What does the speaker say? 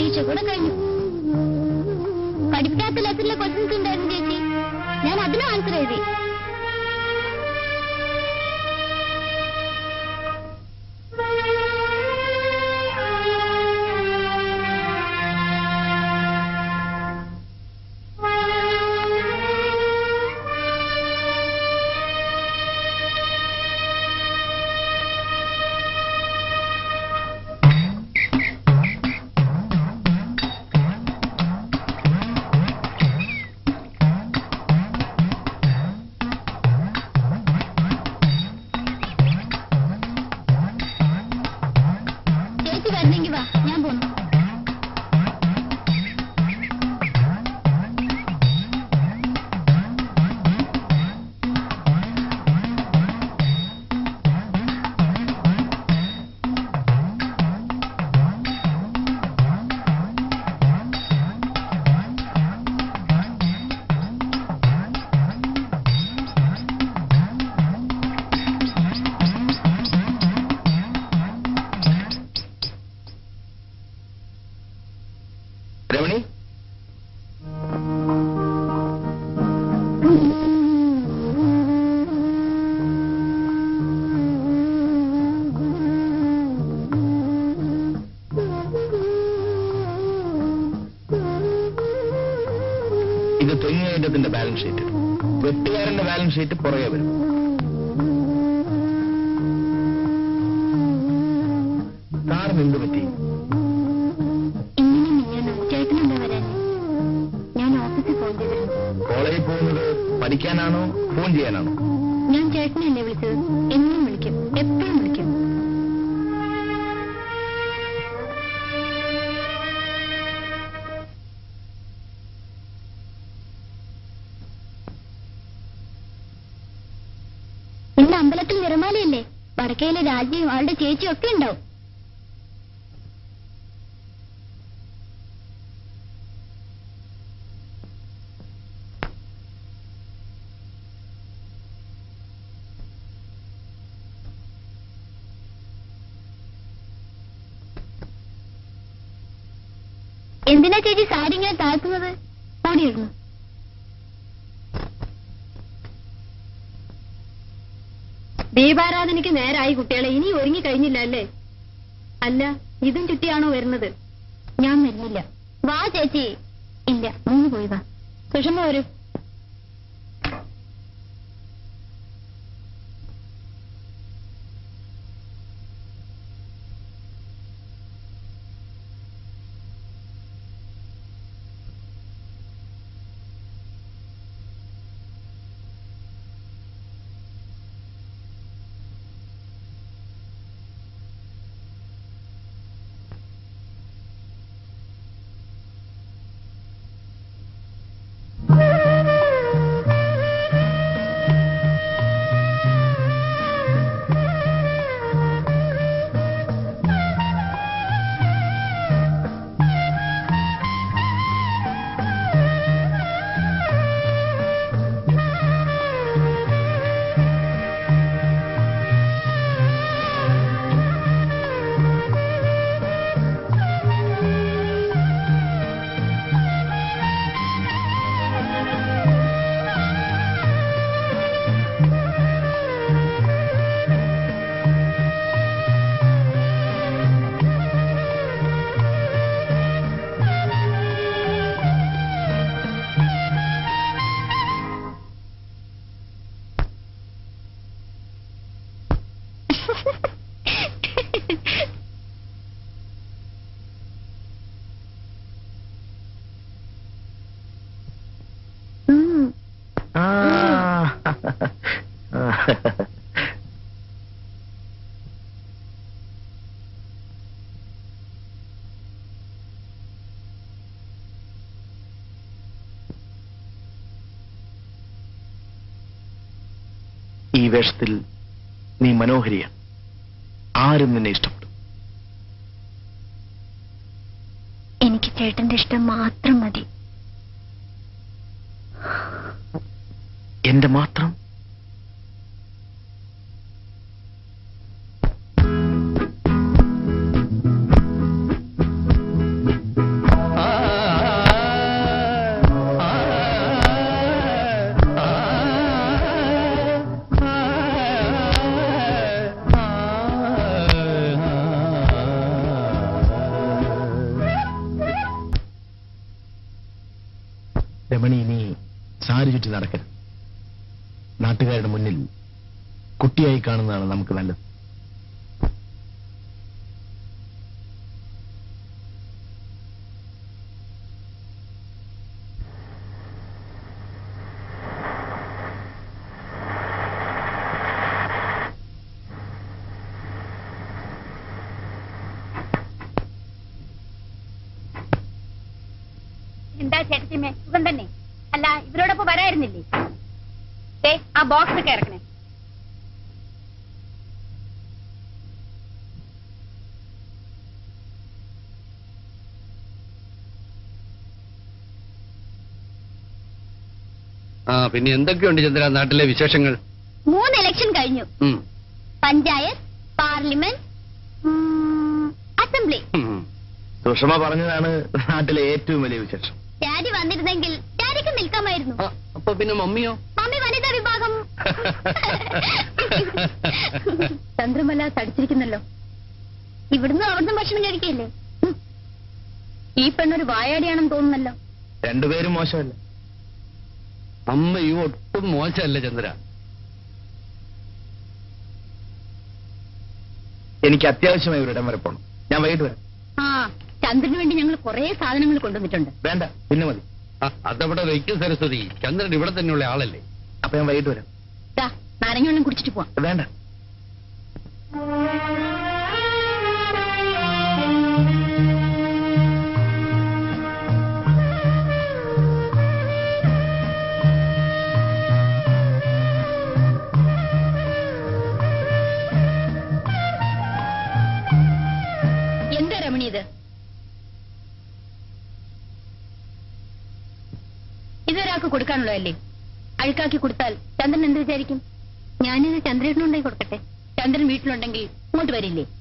പരീക്ഷ കൂടെ കഴിഞ്ഞു പഠിക്കാത്ത ലെസണിലെ ക്വസ്റ്റ്യൻസ് ഉണ്ടായിരുന്നു ചേച്ചി ഞാൻ അതിനും ആൻസർ എഴുതി ചേച്ചി വരുന്നെങ്കി വാ ഞാൻ പോന്നു രമണി ഇത് തെങ്ങേറ്റത്തിന്റെ ബാലൻസ് ഷീറ്റ് വെട്ടുകാരന്റെ ബാലൻസ് ഷീറ്റ് പുറകെ വരും സാറിന് എന്ത് പറ്റി ഇങ്ങനെ മിഞ്ഞാണ് ചേട്ടനെന്താ വരാൻ ഞാൻ ഓഫീസിൽ ഫോൺ ചെയ്തിരുന്നു കോളേജിൽ പോകുന്നത് പഠിക്കാനാണോ ഫോൺ ചെയ്യാനാണോ ഞാൻ ചേട്ടനല്ലേ വിളിച്ചത് എന്നും വിളിക്കും എപ്പോഴും വിളിക്കും ഇന്ന് അമ്പലത്തിൽ നിറമാലയല്ലേ വടക്കയിലെ രാജ്യവും അവളുടെ ചേച്ചിയും ഒക്കെ ഉണ്ടാവും എന്തിനാ ചേച്ചി സാരി ഇങ്ങനെ താഴ്ത്തുന്നത് ഓടിയിരുന്നു ദീപാരാധനയ്ക്ക് നേരായി കുട്ടികളെ ഇനി ഒരുങ്ങി കഴിഞ്ഞില്ല അല്ലേ അല്ല ഇതും ചുറ്റിയാണോ വരുന്നത് ഞാൻ വരുന്നില്ല വാ ചേച്ചി ഇല്ല മൂന്ന് പോയി വാ സുഷമ വരൂ ഉം. ആ ഈ വേഷത്തിൽ നീ മനോഹരിയാണ് ആരും നിന്നെ ഇഷ്ടപ്പെടും എനിക്ക് ചേട്ടന്റെ ഇഷ്ടം മാത്രം മതി എന്റെ മാത്രം നാട്ടുകാരുടെ മുന്നിൽ കുട്ടിയായി കാണുന്നതാണ് നമുക്ക് നല്ലത് എന്താ ചേട്ടത്തിമ്മേ സുഖം തന്നെ അല്ല ഇവരോടൊപ്പം വരായിരുന്നില്ലേ ദേ, ആ ബോക്സ് ഒക്കെ ഇറക്കണേ ആ പിന്നെ എന്തൊക്കെയുണ്ട് ചന്ദ്ര നാട്ടിലെ വിശേഷങ്ങൾ മൂന്ന് ഇലക്ഷൻ കഴിഞ്ഞു ഉം. പഞ്ചായത്ത് പാർലമെന്റ് ഉം, അസംബ്ലി ഉം. സുഷമ പറഞ്ഞതാണ് നാട്ടിലെ ഏറ്റവും വലിയ വിശേഷം ഡാഡി വന്നിരുന്നെങ്കിൽ ഡാഡിക്ക് നിൽക്കാമായിരുന്നു ആ, അപ്പൊ പിന്നെ മമ്മിയോ മമ്മി വനിതാ വിഭാഗം ചന്ദ്രമല തടിച്ചിരിക്കുന്നല്ലോ ഇവിടുന്ന് അവിടുന്ന് ഭക്ഷണം കഴിക്കല്ലേ ഹും. ഈ പെണ്ണൊരു വായാടിയാണെന്ന് തോന്നുന്നല്ലോ രണ്ടുപേരും മോശമല്ല അമ്മയും ഒട്ടും മോശമല്ല ചന്ദ്ര എനിക്ക് അത്യാവശ്യമായി ഒരിടം വരെ പോകണം ഞാൻ വൈകിട്ട് വരാം ആ ചന്ദ്രന് വേണ്ടി ഞങ്ങൾ കുറെ സാധനങ്ങൾ കൊണ്ടുവന്നിട്ടുണ്ട് വേണ്ട പിന്നെ മതി ആ, അതവിടെ വയ്ക്കും സരസ്വതി ചന്ദ്രൻ ഇവിടെ തന്നെയുള്ള ആളല്ലേ അപ്പൊ ഞാൻ വൈകിട്ട് വരാം ദാ, നാരങ്ങ വെള്ളം കുടിച്ചിട്ട് പോവാം വേണ്ട എന്താ രമണി ഇത് ഇതൊരാൾക്ക് കൊടുക്കാനുള്ളതല്ലേ അഴുക്കാക്കി കൊടുത്താൽ ചന്ദ്രൻ എന്ത് വിചാരിക്കും ഞാനിത് ചന്ദ്രേട്ടനുണ്ടായി കൊടുക്കട്ടെ ചന്ദ്രൻ വീട്ടിലുണ്ടെങ്കിൽ ഇങ്ങോട്ട് വരില്ലേ